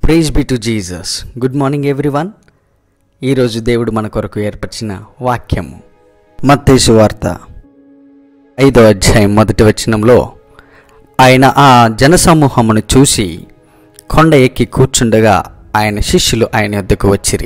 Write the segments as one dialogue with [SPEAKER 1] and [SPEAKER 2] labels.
[SPEAKER 1] praise be to Jesus good morning everyone ఈరోజు దేవుడు మన కొరకు ఏర్పరిచిన వాక్యము మత్తేసు వార్త ఐదో అధ్యాయం మొదటి వచనంలో ఆయన ఆ జనసమూహమును చూసి కొండ ఎక్కి కూర్చుండగా ఆయన శిష్యులు ఆయన యొద్దకు వచ్చిరి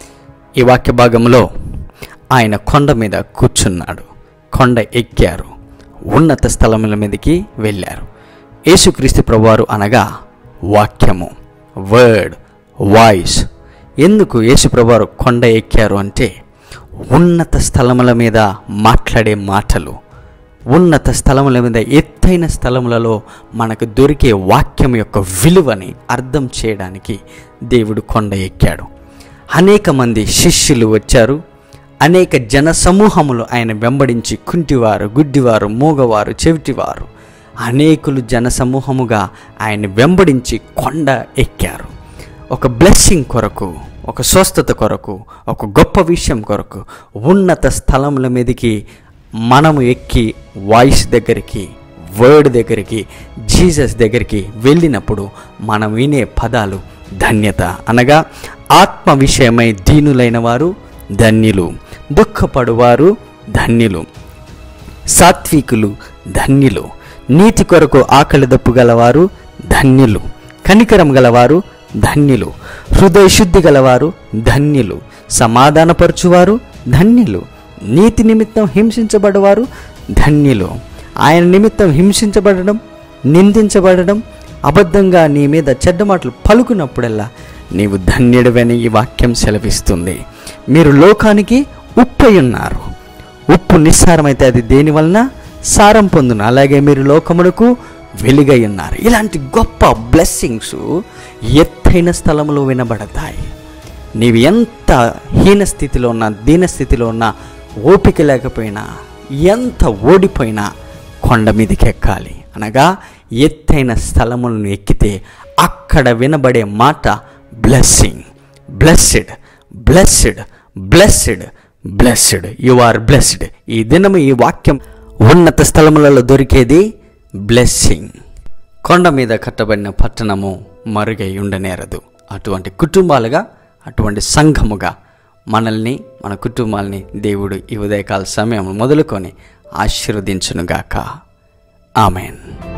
[SPEAKER 1] ఈ వాక్య భాగంలో ఆయన కొండ మీద కూర్చున్నాడు కొండ ఎక్కారు ఉన్నత స్థలముల మీదకి వెళ్ళారు యేసుక్రీస్తు ప్రభువారు అనగా వాక్యము వర్డ్ వాయిస్ ఎందుకు యేసు ప్రభువారు కొండ ఎక్కారు అంటే ఉన్నత స్థలముల మీద మాట్లాడే మాటలు ఉన్నత స్థలముల మీద ఎత్తైన స్థలములలో మనకు దొరికే వాక్యం యొక్క విలువని అర్థం చేయడానికి దేవుడు కొండ ఎక్కాడు అనేక మంది శిష్యులు వచ్చారు అనేక జన సమూహములు ఆయన వెంబడించి కుంటివారు గుడ్డివారు మూగవారు చెవిటివారు అనేకులు జన సమూహముగా ఆయన వెంబడించి కొండ ఎక్కారు ఒక బ్లెస్సింగ్ కొరకు ఒక స్వస్థత కొరకు ఒక గొప్ప విషయం కొరకు ఉన్నత స్థలముల మీదకి మనము ఎక్కి వాయిస్ దగ్గరికి వర్డ్ దగ్గరికి జీసస్ దగ్గరికి వెళ్ళినప్పుడు మనం వినే పదాలు ధన్యత అనగా ఆత్మ విషయమై దీనులైన వారు ధన్యులు దుఃఖపడువారు ధన్యులు సాత్వికులు ధన్యులు నీతి కొరకు ఆకలి దప్పు గలవారు ధన్యులు కనికరం గలవారు ధన్యులు హృదయ శుద్ధి గలవారు ధన్యులు సమాధానపరచువారు ధన్యులు నీతి నిమిత్తం హింసించబడవారు ధన్యులు ఆయన నిమిత్తం హింసించబడడం నిందించబడడం అబద్ధంగా నీ మీద చెడ్డ మాటలు పలుకున్నప్పుడల్లా నీవు ధన్యుడివని ఈ వాక్యం సెలవిస్తుంది మీరు లోకానికి ఉప్పై ఉన్నారు ఉప్పు నిస్సారమైతే అది దేని వలన సారం పొందును అలాగే మీరు లోకమునకు వెలుగై ఉన్నారు ఇలాంటి గొప్ప బ్లెస్సింగ్స్ ఎత్తైన స్థలములో వినబడతాయి నీవు ఎంత హీన స్థితిలో ఉన్నా దీన స్థితిలో ఉన్నా ఓపిక లేకపోయినా ఎంత ఓడిపోయినా కొండ మీదకి ఎక్కాలి అనగా ఎత్తైన స్థలములను ఎక్కితే అక్కడ వినబడే మాట blessing blessed blessed blessed blessed you are blessed ఈ దినము ఈ వాక్యం ఉన్నత స్థలములలో దొరికేది బ్లెస్సింగ్ కొండ మీద కట్టబడిన పట్టణము మరుగై ఉండనేరదు అటువంటి కుటుంబాలుగా అటువంటి సంఘముగా మనల్ని మన కుటుంబాల్ని దేవుడు ఈ ఉదయకాల సమయం మొదలుకొని ఆశీర్వదించునుగాక ఆమెన్